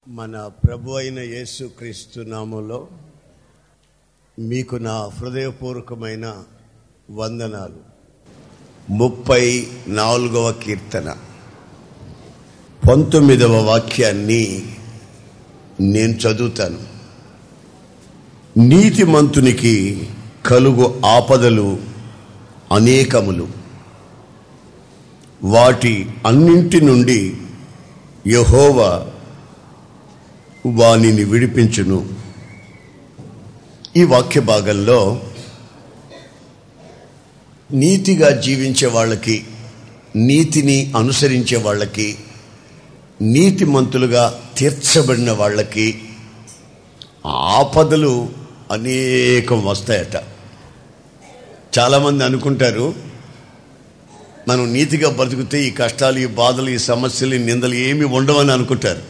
మన ప్రభు అయిన యేసు క్రీస్తు నామంలో మీకు నా హృదయపూర్వకమైన వందనాలు ముప్పై నాలుగవ కీర్తన పంతొమ్మిదవ వాక్యాన్ని నేను చదువుతాను నీతిమంతునికి కలుగు ఆపదలు అనేకములు వాటి అన్నింటి నుండి యహోవా వానిని విడిపించును ఈ వాక్య భాగంలో నీతిగా జీవించే వాళ్ళకి నీతిని అనుసరించే వాళ్ళకి నీతిమంతులుగా తీర్చబడిన వాళ్ళకి ఆపదలు అనేకం వస్తాయట చాలామంది అనుకుంటారు మనం నీతిగా బ్రతికితే ఈ కష్టాలు ఈ బాధలు ఈ సమస్యలు ఈ నిందలు ఏమి ఉండవని అనుకుంటారు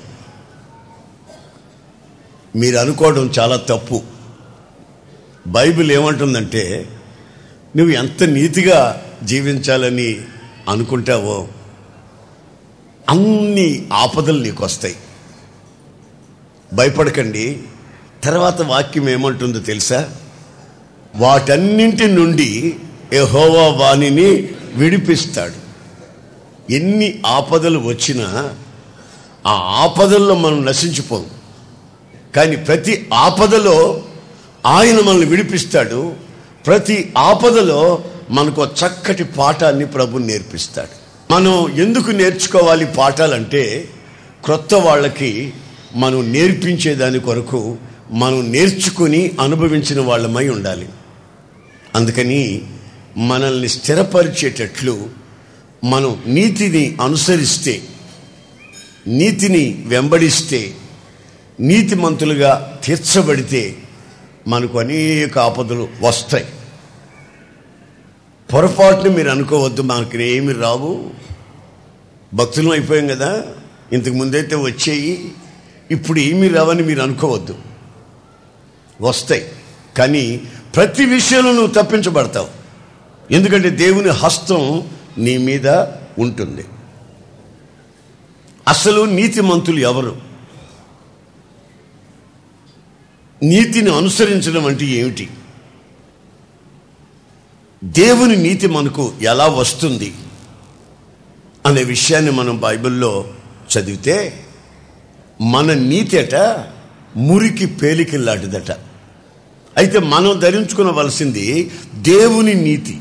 మీరు అనుకోవడం చాలా తప్పు బైబిల్ ఏమంటుందంటే నువ్వు ఎంత నీతిగా జీవించాలని అనుకుంటావో అన్ని ఆపదలు నీకు వస్తాయి భయపడకండి తర్వాత వాక్యం ఏమంటుందో తెలుసా వాటన్నింటి నుండి యెహోవా వాణిని విడిపిస్తాడు ఎన్ని ఆపదలు వచ్చినా ఆ ఆపదల్లో మనం నశించిపోం కానీ ప్రతి ఆపదలో ఆయన మనల్ని విడిపిస్తాడు ప్రతి ఆపదలో మనకు ఒక చక్కటి పాఠాన్ని ప్రభు నేర్పిస్తాడు మనం ఎందుకు నేర్చుకోవాలి పాఠాలంటే క్రొత్త వాళ్ళకి మనం నేర్పించే దాని కొరకు మనం నేర్చుకుని అనుభవించిన వాళ్ళమై ఉండాలి అందుకని మనల్ని స్థిరపరిచేటట్లు మనం నీతిని అనుసరిస్తే నీతిని వెంబడిస్తే నీతిమంతులుగా తీర్చబడితే మనకు అనేక ఆపదలు వస్తాయి పొరపాటుని మీరు అనుకోవద్దు మనకి ఏమి రావు భక్తులం అయిపోయాం కదా ఇంతకు ముందైతే వచ్చేయి ఇప్పుడు ఏమి రావని మీరు అనుకోవద్దు వస్తాయి కానీ ప్రతి విషయంలో నువ్వు తప్పించబడతావు ఎందుకంటే దేవుని హస్తం నీ మీద ఉంటుంది అసలు నీతిమంతులు ఎవరు నీతిని అనుసరించడం అంటే ఏమిటి దేవుని నీతి మనకు ఎలా వస్తుంది అనే విషయాన్ని మనం బైబిల్లో చదివితే మన నీతి అట మురికి పేలికిల్లాంటిదట అయితే మనం ధరించుకునవలసింది దేవుని నీతి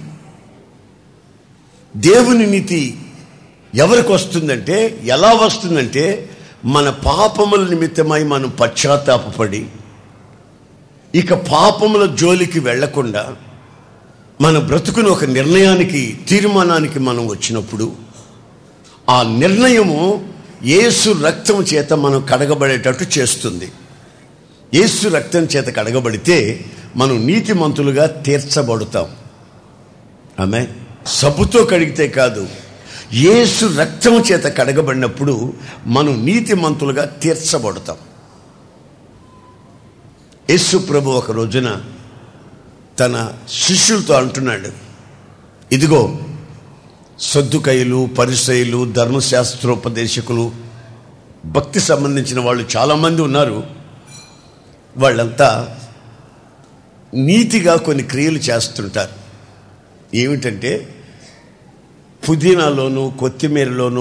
దేవుని నీతి ఎవరికి వస్తుందంటే ఎలా వస్తుందంటే మన పాపముల నిమిత్తమై మనం పశ్చాత్తాపడి ఇక పాపముల జోలికి వెళ్లకుండా మన బ్రతుకుని ఒక నిర్ణయానికి తీర్మానానికి మనం వచ్చినప్పుడు ఆ నిర్ణయము యేసు రక్తం చేత మనం కడగబడేటట్టు చేస్తుంది యేసు రక్తం చేత కడగబడితే మనం నీతిమంతులుగా తీర్చబడుతాం ఆమె సబ్బుతో కడిగితే కాదు యేసు రక్తం చేత కడగబడినప్పుడు మనం నీతిమంతులుగా తీర్చబడతాం యేసు ప్రభు ఒక రోజున తన శిష్యులతో అంటున్నాడు ఇదిగో సద్దుకైలు పరిసయులు ధర్మశాస్త్రోపదేశకులు భక్తి సంబంధించిన వాళ్ళు చాలామంది ఉన్నారు వాళ్ళంతా నీతిగా కొన్ని క్రియలు చేస్తుంటారు ఏమిటంటే పుదీనాలోను కొత్తిమీరలోను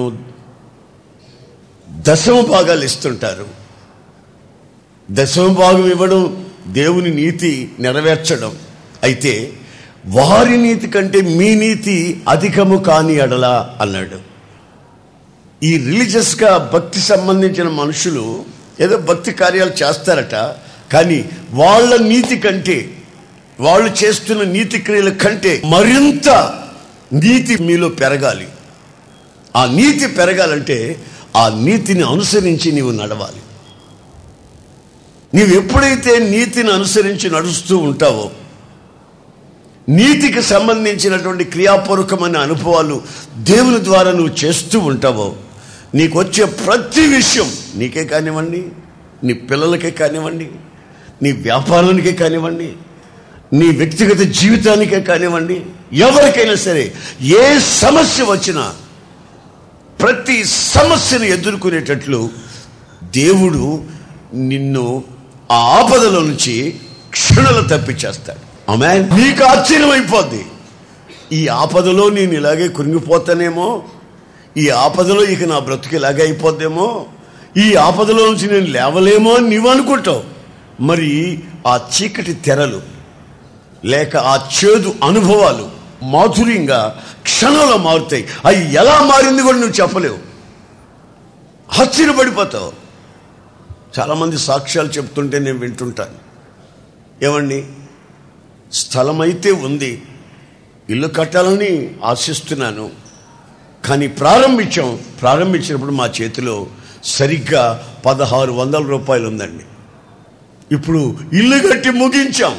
దశమ భాగాలు ఇస్తుంటారు దశమ భాగం ఇవ్వడం దేవుని నీతి నెరవేర్చడం అయితే వారి నీతి కంటే మీ నీతి అధికము కాని అడలా అన్నాడు ఈ రిలీజియస్గా భక్తి సంబంధించిన మనుషులు ఏదో భక్తి కార్యాలు చేస్తారట కానీ వాళ్ళ నీతి కంటే వాళ్ళు చేస్తున్న నీతి క్రియల కంటే మరింత నీతి మీలో పెరగాలి ఆ నీతి పెరగాలంటే ఆ నీతిని అనుసరించి నీవు నడవాలి నీవు ఎప్పుడైతే నీతిని అనుసరించి నడుస్తూ ఉంటావో నీతికి సంబంధించినటువంటి క్రియాపూర్వకమైన అనుభవాలు దేవుని ద్వారా నువ్వు చేస్తూ ఉంటావో నీకు వచ్చే ప్రతి విషయం నీకే కానివ్వండి నీ పిల్లలకే కానివ్వండి నీ వ్యాపారానికే కానివ్వండి నీ వ్యక్తిగత జీవితానికే కానివ్వండి ఎవరికైనా సరే ఏ సమస్య వచ్చినా ప్రతి సమస్యను ఎదుర్కొనేటట్లు దేవుడు నిన్ను ఆ ఆపదలో నుంచి క్షణలు తప్పించేస్తాడు ఆమె నీకు ఆశ్చర్యం అయిపోద్ది ఈ ఆపదలో నేను ఇలాగే కృంగిపోతానేమో ఈ ఆపదలో ఇక నా బ్రతుకు ఇలాగే అయిపోద్దేమో ఈ ఆపదలో నుంచి నేను లేవలేమో అని నీవు అనుకుంటావు మరి ఆ చీకటి తెరలు లేక ఆ చేదు అనుభవాలు మాధుర్యంగా క్షణంలో మారుతాయి అవి ఎలా మారింది కూడా నువ్వు చెప్పలేవు ఆశ్చర్యపడిపోతావు చాలామంది సాక్ష్యాలు చెప్తుంటే నేను వింటుంటాను ఏమండి స్థలం అయితే ఉంది ఇల్లు కట్టాలని ఆశిస్తున్నాను కానీ ప్రారంభించాం ప్రారంభించినప్పుడు మా చేతిలో సరిగ్గా పదహారు వందల రూపాయలు ఉందండి ఇప్పుడు ఇల్లు కట్టి ముగించాం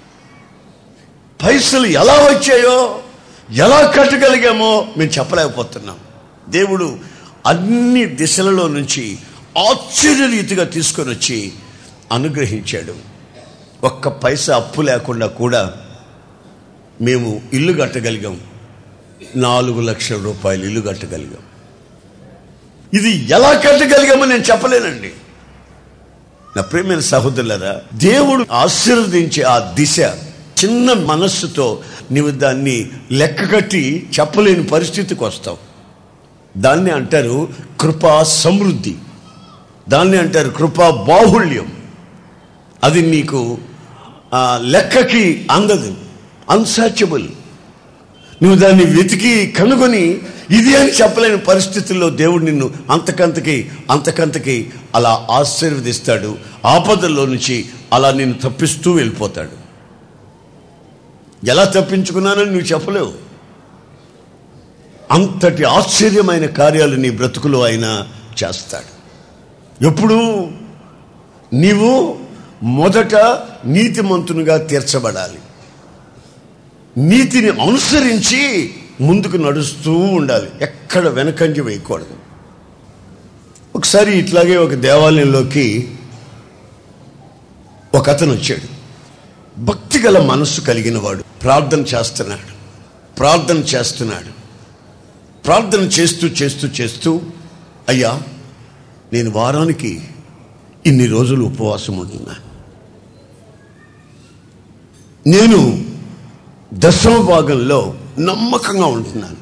పైసలు ఎలా వచ్చాయో ఎలా కట్టగలిగామో మేము చెప్పలేకపోతున్నాం దేవుడు అన్ని దిశలలో నుంచి ఆశ్చర్యరీతిగా తీసుకొని వచ్చి అనుగ్రహించాడు ఒక్క పైసా అప్పు లేకుండా కూడా మేము ఇల్లు కట్టగలిగాం నాలుగు లక్షల రూపాయలు ఇల్లు కట్టగలిగాం ఇది ఎలా కట్టగలిగామో నేను చెప్పలేనండి నా ప్రేమైన సహోదరులరా దేవుడు ఆశీర్వదించే ఆ దిశ చిన్న మనస్సుతో నీవు దాన్ని లెక్క కట్టి చెప్పలేని పరిస్థితికి వస్తావు దాన్ని అంటారు కృపా సమృద్ధి దాన్ని అంటారు కృపా బాహుళ్యం అది నీకు ఆ, లెక్కకి అందదు అన్సాచబుల్ నువ్వు దాన్ని వెతికి కనుగొని ఇది అని చెప్పలేని పరిస్థితుల్లో దేవుడు నిన్ను అంతకంతకి అంతకంతకి అలా ఆశీర్వదిస్తాడు ఆపదల్లో నుంచి అలా నిన్ను తప్పిస్తూ వెళ్ళిపోతాడు ఎలా తప్పించుకున్నానని నువ్వు చెప్పలేవు అంతటి ఆశ్చర్యమైన కార్యాలు నీ బ్రతుకులో ఆయన చేస్తాడు ఎప్పుడు నీవు మొదట నీతిమంతునిగా తీర్చబడాలి నీతిని అనుసరించి ముందుకు నడుస్తూ ఉండాలి ఎక్కడ వెనకంజ వేయకూడదు ఒకసారి ఇట్లాగే ఒక దేవాలయంలోకి ఒక అతను వచ్చాడు భక్తి గల మనస్సు కలిగిన వాడు ప్రార్థన చేస్తున్నాడు ప్రార్థన చేస్తున్నాడు ప్రార్థన చేస్తూ చేస్తూ చేస్తూ అయ్యా నేను వారానికి ఇన్ని రోజులు ఉపవాసం ఉంటున్నాను నేను దశమ భాగంలో నమ్మకంగా ఉంటున్నాను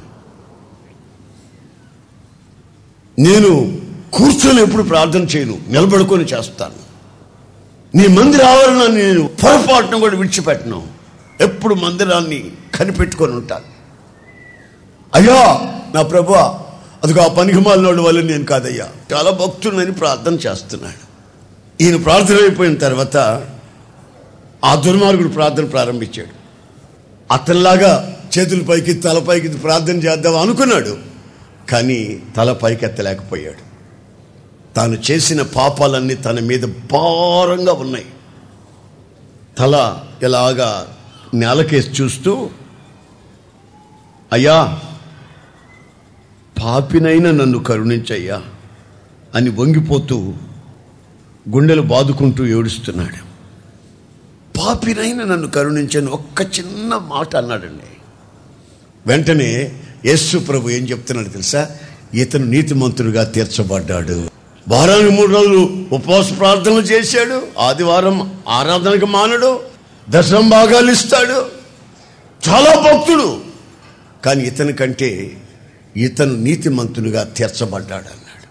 నేను కూర్చొని ఎప్పుడు ప్రార్థన చేయను నిలబడుకొని చేస్తాను నీ మందిర ఆవరణాన్ని నేను పొరపాటును కూడా విడిచిపెట్టను ఎప్పుడు మందిరాన్ని కనిపెట్టుకొని ఉంటాను అయ్యా నా ప్రభు అదిగో ఆ పనికి మాలినోడు వల్ల నేను కాదయ్యా చాలా భక్తుడని ప్రార్థన చేస్తున్నాడు ఈయన ప్రార్థన అయిపోయిన తర్వాత ఆ దుర్మార్గుడు ప్రార్థన ప్రారంభించాడు అతనిలాగా చేతుల పైకి తల పైకి ప్రార్థన చేద్దాం అనుకున్నాడు కానీ తల పైకి ఎత్తలేకపోయాడు తాను చేసిన పాపాలన్నీ తన మీద భారంగా ఉన్నాయి తల ఇలాగా నేలకేసి చూస్తూ అయ్యా పాపినైనా నన్ను కరుణించయ్యా అని వంగిపోతూ గుండెలు బాదుకుంటూ ఏడుస్తున్నాడు పాపినైనా నన్ను కరుణించని ఒక్క చిన్న మాట అన్నాడండి వెంటనే యేసు ప్రభు ఏం చెప్తున్నాడు తెలుసా ఇతను నీతిమంతుడిగా తీర్చబడ్డాడు వారానికి మూడు రోజులు ఉపవాస ప్రార్థనలు చేశాడు ఆదివారం ఆరాధనకు మానడు దశం భాగాలు ఇస్తాడు చాలా భక్తుడు కానీ ఇతని కంటే ఇతను నీతిమంతునిగా తీర్చబడ్డాడు అన్నాడు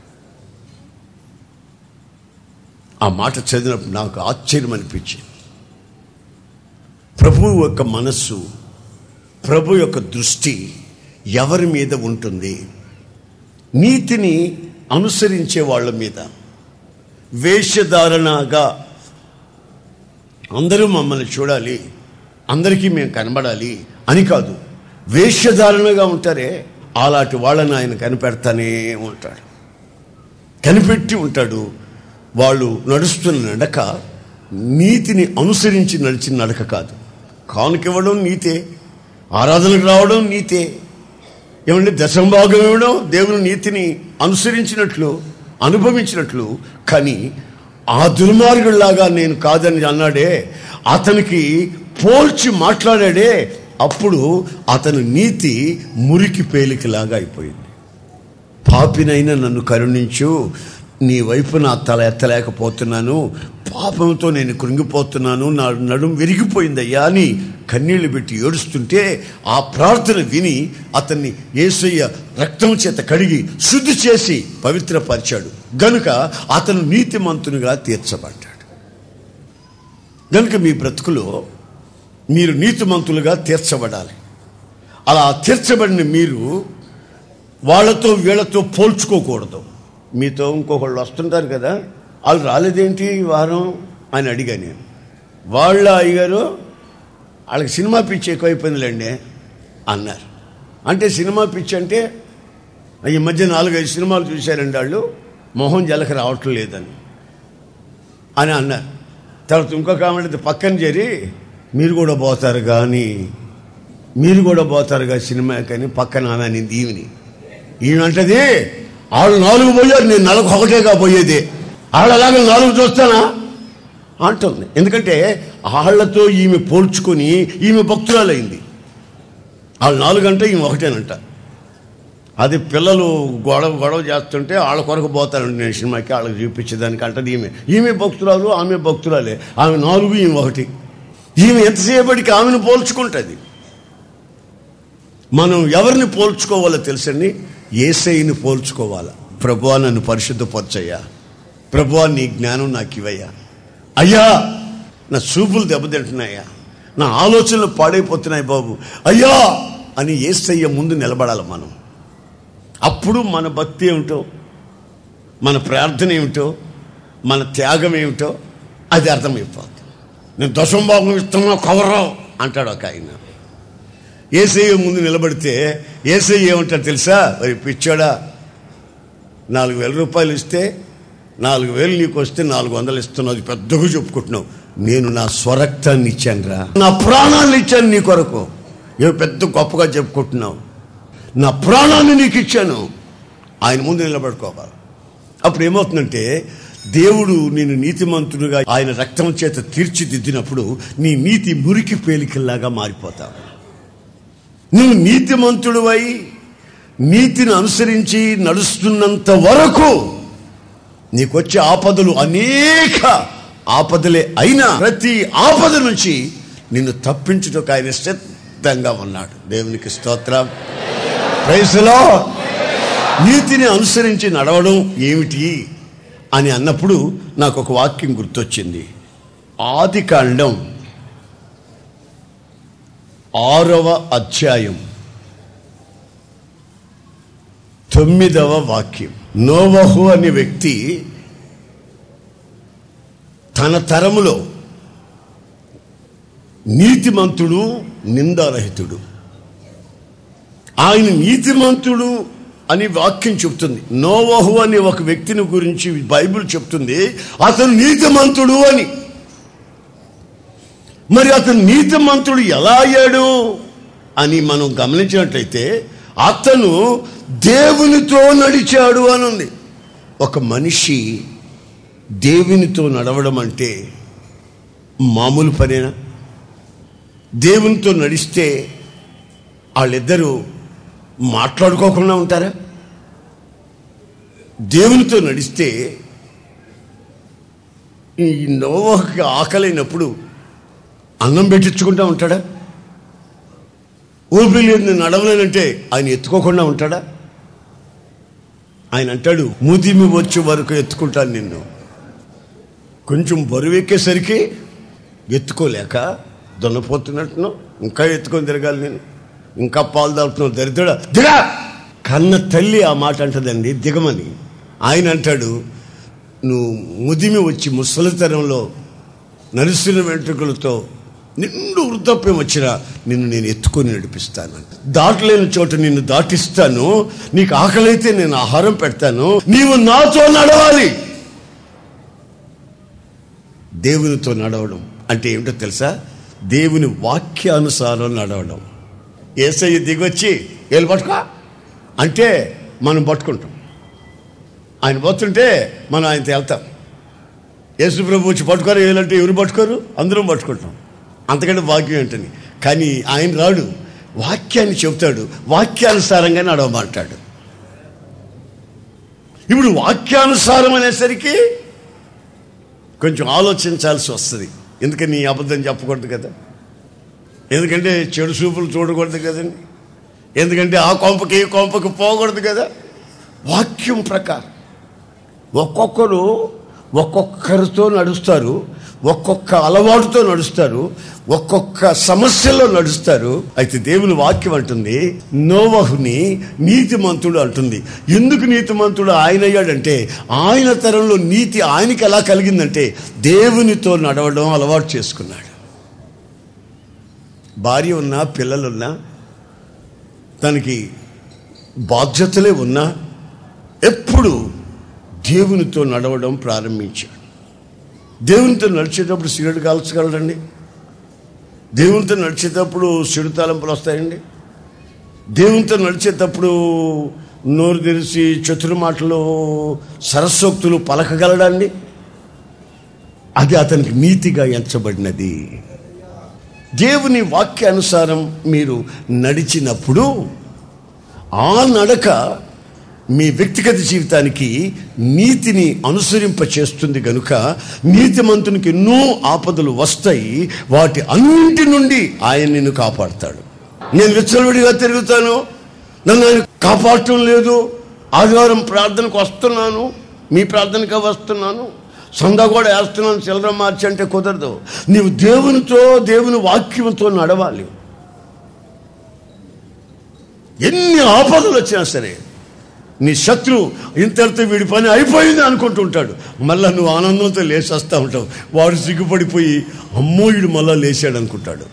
ఆ మాట చదివినప్పుడు నాకు ఆశ్చర్యం అనిపించింది ప్రభు యొక్క మనస్సు ప్రభు యొక్క దృష్టి ఎవరి మీద ఉంటుంది నీతిని అనుసరించే వాళ్ళ మీద వేషధారణగా అందరూ మమ్మల్ని చూడాలి అందరికీ మేము కనబడాలి అని కాదు వేషధారణగా ఉంటారే అలాంటి వాళ్ళని ఆయన కనిపెడతానే ఉంటాడు కనిపెట్టి ఉంటాడు వాళ్ళు నడుస్తున్న నడక నీతిని అనుసరించి నడిచిన నడక కాదు కానుకివ్వడం నీతే ఆరాధనకు రావడం నీతే ఏమంటే దశంభాగం ఇవ్వడం దేవుని నీతిని అనుసరించినట్లు అనుభవించినట్లు కానీ ఆ దుర్మార్గుల్లాగా నేను కాదని అన్నాడే అతనికి పోల్చి మాట్లాడాడే అప్పుడు అతని నీతి మురికి పేలికలాగా అయిపోయింది పాపినైనా నన్ను కరుణించు నీ వైపు నా తల ఎత్తలేకపోతున్నాను పాపంతో నేను కృంగిపోతున్నాను నా నడుం విరిగిపోయిందయ్యా అని కన్నీళ్లు పెట్టి ఏడుస్తుంటే ఆ ప్రార్థన విని అతన్ని ఏసయ్య రక్తం చేత కడిగి శుద్ధి చేసి పవిత్రపరిచాడు గనుక అతను నీతిమంతునిగా తీర్చబడ్డాడు గనుక మీ బ్రతుకులో మీరు నీతిమంతులుగా తీర్చబడాలి అలా తీర్చబడిన మీరు వాళ్ళతో వీళ్ళతో పోల్చుకోకూడదు మీతో ఇంకొకళ్ళు వస్తుంటారు కదా వాళ్ళు రాలేదేంటి ఈ వారం అని అడిగా నేను వాళ్ళ అయ్యగారు వాళ్ళకి సినిమా పిచ్చి ఎక్కువైపోయిందిలేండి అన్నారు అంటే సినిమా పిచ్చి అంటే ఈ మధ్య నాలుగైదు సినిమాలు చూశారండి వాళ్ళు మొహం జలక రావటం లేదని అని అన్నారు తర్వాత ఇంకొక ఆమె పక్కన చేరి మీరు కూడా పోతారు కానీ మీరు కూడా పోతారుగా సినిమా కానీ పక్కన ఆమె అనింది ఈవిని ఈయనంటది వాళ్ళు నాలుగు పోయారు నేను నలకు ఒకటేగా పోయేది వాళ్ళలాగా నాలుగు చూస్తానా అంటుంది ఎందుకంటే వాళ్ళతో ఈమె పోల్చుకొని ఈమె భక్తురాలైంది వాళ్ళు నాలుగు అంటే ఈమె ఒకటేనంట అది పిల్లలు గొడవ గొడవ చేస్తుంటే వాళ్ళ కొరకు పోతానండి నేను సినిమాకి వాళ్ళకి చూపించేదానికి అంటది ఈమె ఈమె భక్తురాలు ఆమె భక్తురాలే ఆమె నాలుగు ఈమె ఒకటి ఈమె ఎంతసేపటికి ఆమెను పోల్చుకుంటుంది మనం ఎవరిని పోల్చుకోవాలో తెలుసండి ఏసైని పోల్చుకోవాలా ప్రభువా నన్ను పరిశుద్ధపరచయ్యా ప్రభువా నీ జ్ఞానం నాకు ఇవయ్యా అయ్యా నా చూపులు దెబ్బతింటున్నాయా నా ఆలోచనలు పాడైపోతున్నాయి బాబు అయ్యా అని ఏసయ్య ముందు నిలబడాలి మనం అప్పుడు మన భక్తి ఏమిటో మన ప్రార్థన ఏమిటో మన త్యాగం ఏమిటో అది అర్థమైపోతుంది నేను దశం భాగం ఇస్తున్నా కవరావు అంటాడు ఒక ఆయన ఏసయ్య ముందు నిలబడితే ఏసయ్య ఏమంటాడు తెలుసా మరి పిచ్చోడా నాలుగు వేల రూపాయలు ఇస్తే నాలుగు వేలు నీకు వస్తే నాలుగు వందలు ఇస్తున్నావు అది పెద్దగా చెప్పుకుంటున్నావు నేను నా స్వరక్తాన్ని ఇచ్చానురా నా ప్రాణాన్ని ఇచ్చాను నీ కొరకు ఏ పెద్ద గొప్పగా చెప్పుకుంటున్నావు నా ప్రాణాన్ని నీకు ఇచ్చాను ఆయన ముందు నిలబడుకోవాలి అప్పుడు ఏమవుతుందంటే దేవుడు నేను నీతిమంతుడుగా ఆయన రక్తం చేత తీర్చిదిద్దినప్పుడు నీ నీతి మురికి పేలికల్లాగా మారిపోతావు నువ్వు నీతిమంతుడువై నీతిని అనుసరించి నడుస్తున్నంత వరకు నీకొచ్చే ఆపదలు అనేక ఆపదలే అయినా ప్రతి ఆపద నుంచి నిన్ను తప్పించుటకు ఆయన సిద్ధంగా ఉన్నాడు దేవునికి స్తోత్రం ప్రైజ్లో నీతిని అనుసరించి నడవడం ఏమిటి అని అన్నప్పుడు నాకు ఒక వాక్యం గుర్తొచ్చింది ఆది కాండం ఆరవ అధ్యాయం తొమ్మిదవ వాక్యం నోవహు అనే వ్యక్తి తన తరములో నీతిమంతుడు నిందారహితుడు ఆయన నీతిమంతుడు అని వాక్యం చెప్తుంది నోవహు అనే ఒక వ్యక్తిని గురించి బైబిల్ చెప్తుంది అతను నీతిమంతుడు అని మరి అతను నీతిమంతుడు ఎలా అయ్యాడు అని మనం గమనించినట్లయితే అతను దేవునితో నడిచాడు అని ఉంది ఒక మనిషి దేవునితో నడవడం అంటే మామూలు పనేనా దేవునితో నడిస్తే వాళ్ళిద్దరూ మాట్లాడుకోకుండా ఉంటారా దేవునితో నడిస్తే ఈ నోవకి ఆకలైనప్పుడు అన్నం పెట్టించుకుంటా ఉంటాడా ఊపిరి లేదు నేను నడవలేనంటే ఆయన ఎత్తుకోకుండా ఉంటాడా ఆయన అంటాడు ముదిమి వచ్చే వరకు ఎత్తుకుంటాను నిన్ను కొంచెం బరువు ఎక్కేసరికి ఎత్తుకోలేక దొన్నపోతున్నట్టును ఇంకా ఎత్తుకొని తిరగాలి నేను ఇంకా పాలు దాపుతున్నావు దరిద్రుడా దిగా కన్న తల్లి ఆ మాట అంటదండి దిగమని ఆయన అంటాడు నువ్వు ముదిమి వచ్చి ముసలితనంలో నరుసిన వెంట్రుకలతో నిండు వృద్ధాప్యం వచ్చినా నిన్ను నేను ఎత్తుకొని నడిపిస్తాను దాటలేని చోట నిన్ను దాటిస్తాను నీకు ఆకలైతే నేను ఆహారం పెడతాను నీవు నాతో నడవాలి దేవునితో నడవడం అంటే ఏమిటో తెలుసా దేవుని వాక్యానుసారం నడవడం ఏసయ్య దిగొచ్చి ఏళ్ళు పట్టుకో అంటే మనం పట్టుకుంటాం ఆయన పోతుంటే మనం ఆయనతో వెళ్తాం యేసు ప్రభు వచ్చి పట్టుకోరు ఏలంటే ఎవరు పట్టుకోరు అందరం పట్టుకుంటాం అంతకంటే వాక్యం ఏంటని కానీ ఆయన రాడు వాక్యాన్ని చెబుతాడు వాక్యానుసారంగా నడవమంటాడు ఇప్పుడు వాక్యానుసారం అనేసరికి కొంచెం ఆలోచించాల్సి వస్తుంది ఎందుకని ఈ అబద్ధం చెప్పకూడదు కదా ఎందుకంటే చెడు చూపులు చూడకూడదు కదండి ఎందుకంటే ఆ కొంపకి ఈ కొంపకి పోకూడదు కదా వాక్యం ప్రకారం ఒక్కొక్కరు ఒక్కొక్కరితో నడుస్తారు ఒక్కొక్క అలవాటుతో నడుస్తారు ఒక్కొక్క సమస్యలో నడుస్తారు అయితే దేవుని వాక్యం అంటుంది నోవహుని నీతిమంతుడు అంటుంది ఎందుకు నీతిమంతుడు ఆయన అయ్యాడంటే ఆయన తరంలో నీతి ఆయనకి ఎలా కలిగిందంటే దేవునితో నడవడం అలవాటు చేసుకున్నాడు భార్య ఉన్నా పిల్లలున్నా తనకి బాధ్యతలే ఉన్నా ఎప్పుడు దేవునితో నడవడం ప్రారంభించాడు దేవునితో నడిచేటప్పుడు సిగరెట్ కాల్చగలడండి దేవునితో నడిచేటప్పుడు చెడు తలంపులు వస్తాయండి దేవునితో నడిచేటప్పుడు నోరు తెరిచి చతురు మాటలు సరస్సోక్తులు పలకగలడండి అది అతనికి నీతిగా ఎంచబడినది దేవుని వాక్యానుసారం మీరు నడిచినప్పుడు ఆ నడక మీ వ్యక్తిగత జీవితానికి నీతిని అనుసరింప చేస్తుంది గనుక నీతిమంతునికి ఎన్నో ఆపదలు వస్తాయి వాటి అన్నింటి నుండి ఆయన నిన్ను కాపాడుతాడు నేను విచ్చలవిడిగా తిరుగుతాను నన్ను ఆయన కాపాడటం లేదు ఆదివారం ప్రార్థనకు వస్తున్నాను మీ ప్రార్థనగా వస్తున్నాను సందా కూడా వేస్తున్నాను చిల్లర మార్చి అంటే కుదరదు నీవు దేవునితో దేవుని వాక్యంతో నడవాలి ఎన్ని ఆపదలు వచ్చినా సరే నీ శత్రు ఇంతటితో వీడి పని అయిపోయింది అనుకుంటుంటాడు మళ్ళా నువ్వు ఆనందంతో లేచేస్తూ ఉంటావు వాడు సిగ్గుపడిపోయి అమ్మో వీడు మళ్ళా లేచాడు అనుకుంటాడు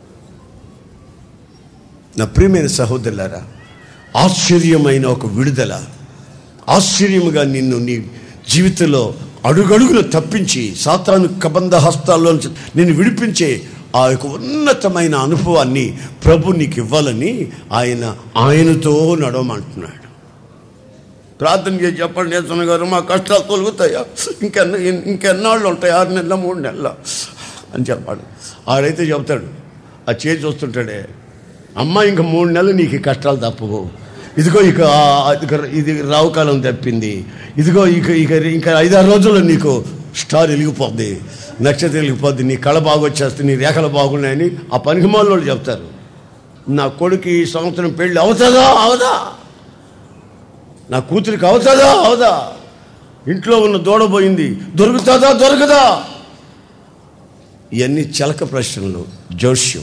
నా ప్రియమైన సహోదరులారా ఆశ్చర్యమైన ఒక విడుదల ఆశ్చర్యముగా నిన్ను నీ జీవితంలో అడుగడుగున తప్పించి సాతాను కబంధ హస్తాల్లో నుంచి నిన్ను విడిపించే ఆ యొక్క ఉన్నతమైన అనుభవాన్ని ప్రభు నీకు ఇవ్వాలని ఆయన ఆయనతో నడవమంటున్నాడు ప్రార్థన చేసి చెప్పండి నేతన్న గారు మా కష్టాలు తొలుగుతాయా ఇంకెన్న ఇంకెన్నాళ్ళు ఉంటాయి ఆరు నెలల మూడు నెలల అని చెప్పాడు ఆడైతే చెప్తాడు ఆ చేసి చూస్తుంటాడే అమ్మ ఇంక మూడు నెలలు నీకు ఈ కష్టాలు తప్పవు ఇదిగో ఇక ఆ- ఇక ఇది రావు కాలం తప్పింది ఇదిగో ఇక ఇక ఇంకా ఐదారు రోజుల్లో నీకు స్టార్ వెలిగిపోద్ది నక్షత్రం వెలిగిపోద్ది నీ కళ బాగొచ్చేస్తుంది నీ రేఖలు బాగున్నాయని ఆ పనికిమాల వాళ్ళు చెప్తారు నా కొడుకు ఈ సంవత్సరం పెళ్ళి అవుతుందా అవదా నా కూతురికి అవుతుందా అవదా ఇంట్లో ఉన్న దూడ పోయింది దొరుకుతుందా దొరకదా ఇవన్నీ చలక ప్రశ్నలు జోష్యం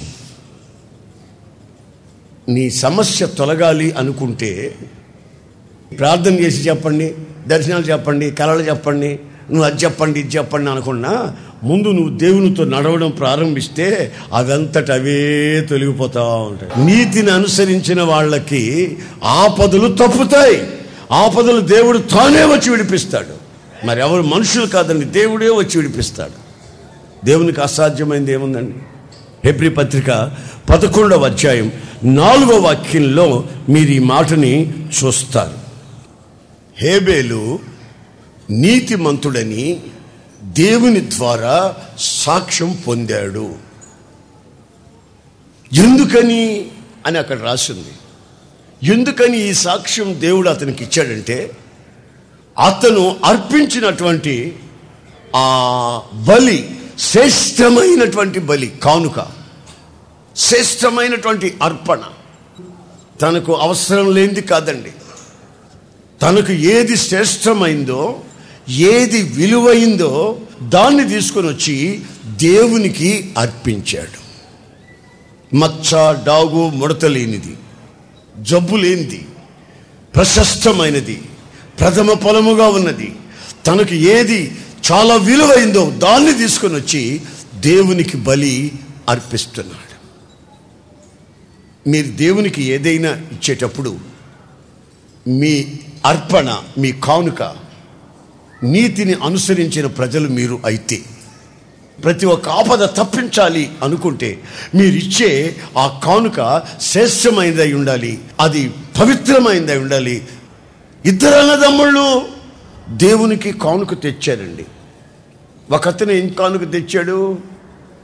నీ సమస్య తొలగాలి అనుకుంటే ప్రార్థన చేసి చెప్పండి దర్శనాలు చెప్పండి కళలు చెప్పండి నువ్వు అది చెప్పండి ఇది చెప్పండి అనుకున్నా ముందు నువ్వు దేవునితో నడవడం ప్రారంభిస్తే అదంతట అవే తొలగిపోతా ఉంటాయి నీతిని అనుసరించిన వాళ్ళకి ఆపదలు తప్పుతాయి ఆపదలు దేవుడు తానే వచ్చి విడిపిస్తాడు మరి ఎవరు మనుషులు కాదండి దేవుడే వచ్చి విడిపిస్తాడు దేవునికి అసాధ్యమైనది ఏముందండి హెబ్రి పత్రిక పదకొండవ అధ్యాయం నాలుగో వాక్యంలో మీరు ఈ మాటని చూస్తారు హేబేలు నీతిమంతుడని దేవుని ద్వారా సాక్ష్యం పొందాడు ఎందుకని అని అక్కడ రాసింది ఎందుకని ఈ సాక్ష్యం దేవుడు అతనికి ఇచ్చాడంటే అతను అర్పించినటువంటి ఆ బలి శ్రేష్టమైనటువంటి బలి కానుక శ్రేష్టమైనటువంటి అర్పణ తనకు అవసరం లేనిది కాదండి తనకు ఏది శ్రేష్టమైందో ఏది విలువైందో దాన్ని తీసుకొని వచ్చి దేవునికి అర్పించాడు మచ్చ డాగు ముడత లేనిది జబ్బు లేనిది ప్రశస్తమైనది ప్రథమ ఫలముగా ఉన్నది తనకు ఏది చాలా విలువైందో దాన్ని తీసుకొని వచ్చి దేవునికి బలి అర్పిస్తున్నాడు మీరు దేవునికి ఏదైనా ఇచ్చేటప్పుడు మీ అర్పణ మీ కానుక నీతిని అనుసరించిన ప్రజలు మీరు అయితే ప్రతి ఒక్క ఆపద తప్పించాలి అనుకుంటే మీరిచ్చే ఆ కానుక శ్రేష్టమైనదై ఉండాలి అది పవిత్రమైనదై ఉండాలి ఇద్దరు అన్నదమ్ముళ్ళు దేవునికి కానుక తెచ్చారండి ఒక అతను ఏం కానుక తెచ్చాడు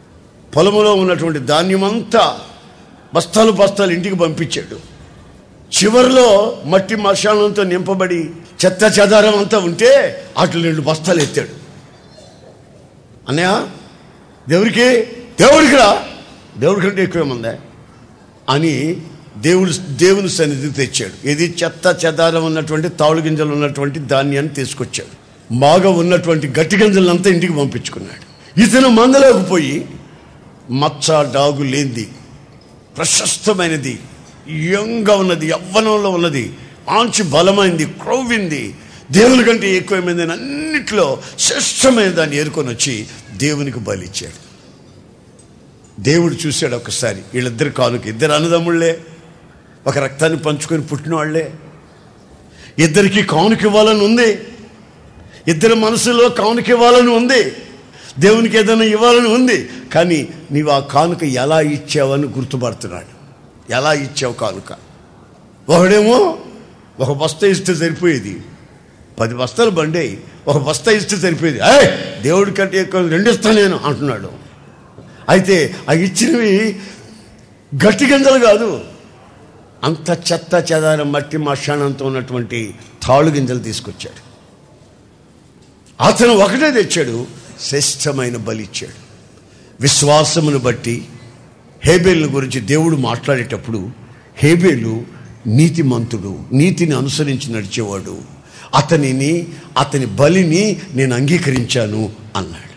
పొలములో ఉన్నటువంటి ధాన్యమంతా బస్తాలు బస్తాలు ఇంటికి పంపించాడు చివరిలో మట్టి మశానంతో నింపబడి చెత్త చెదారం అంతా ఉంటే అట్లు రెండు బస్తాలు ఎత్తాడు అన్నయ్య దేవుడికి దేవుడికి రా దేవుడి కంటే ఎక్కువేముందా అని దేవుడు దేవుని సన్నిధి తెచ్చాడు ఇది చెత్త చెదారం ఉన్నటువంటి తాళు గింజలు ఉన్నటువంటి ధాన్యాన్ని తీసుకొచ్చాడు బాగా ఉన్నటువంటి గట్టి గింజలంతా ఇంటికి పంపించుకున్నాడు ఇతను మందలోకి పోయి మచ్చ డాగు లేనిది ప్రశస్తమైనది యంగా ఉన్నది యవ్వనంలో ఉన్నది మంచి బలమైంది క్రొవ్వింది దేవుని కంటే ఎక్కువైంది అన్నిట్లో శ్రేష్టమైన దాన్ని ఏరుకొని వచ్చి దేవునికి బలిచ్చాడు దేవుడు చూశాడు ఒకసారి వీళ్ళిద్దరు కానుక ఇద్దరు అన్నదమ్ముళ్ళే ఒక రక్తాన్ని పంచుకొని పుట్టిన వాళ్ళే ఇద్దరికి కానుక ఇవ్వాలని ఉంది ఇద్దరి మనసులో కానుక ఇవ్వాలని ఉంది దేవునికి ఏదైనా ఇవ్వాలని ఉంది కానీ నీవు ఆ కానుక ఎలా ఇచ్చావని గుర్తుపడుతున్నాడు ఎలా ఇచ్చావు కానుక ఒకడేమో ఒక బస్తా ఇస్తే సరిపోయేది పది బస్తాలు బండే ఒక బస్తా ఇస్తే సరిపోయేది అయ్ దేవుడి కంటే ఎక్కువ రెండు ఇస్తాను నేను అంటున్నాడు అయితే ఆ ఇచ్చినవి గట్టి గింజలు కాదు అంత చెత్త చెదారం మట్టి మశానంతో ఉన్నటువంటి తాళు గింజలు తీసుకొచ్చాడు అతను ఒకటే తెచ్చాడు శ్రేష్టమైన బలి ఇచ్చాడు విశ్వాసమును బట్టి హేబేల్ని గురించి దేవుడు మాట్లాడేటప్పుడు హేబేలు నీతిమంతుడు నీతిని అనుసరించి నడిచేవాడు అతనిని అతని బలిని నేను అంగీకరించాను అన్నాడు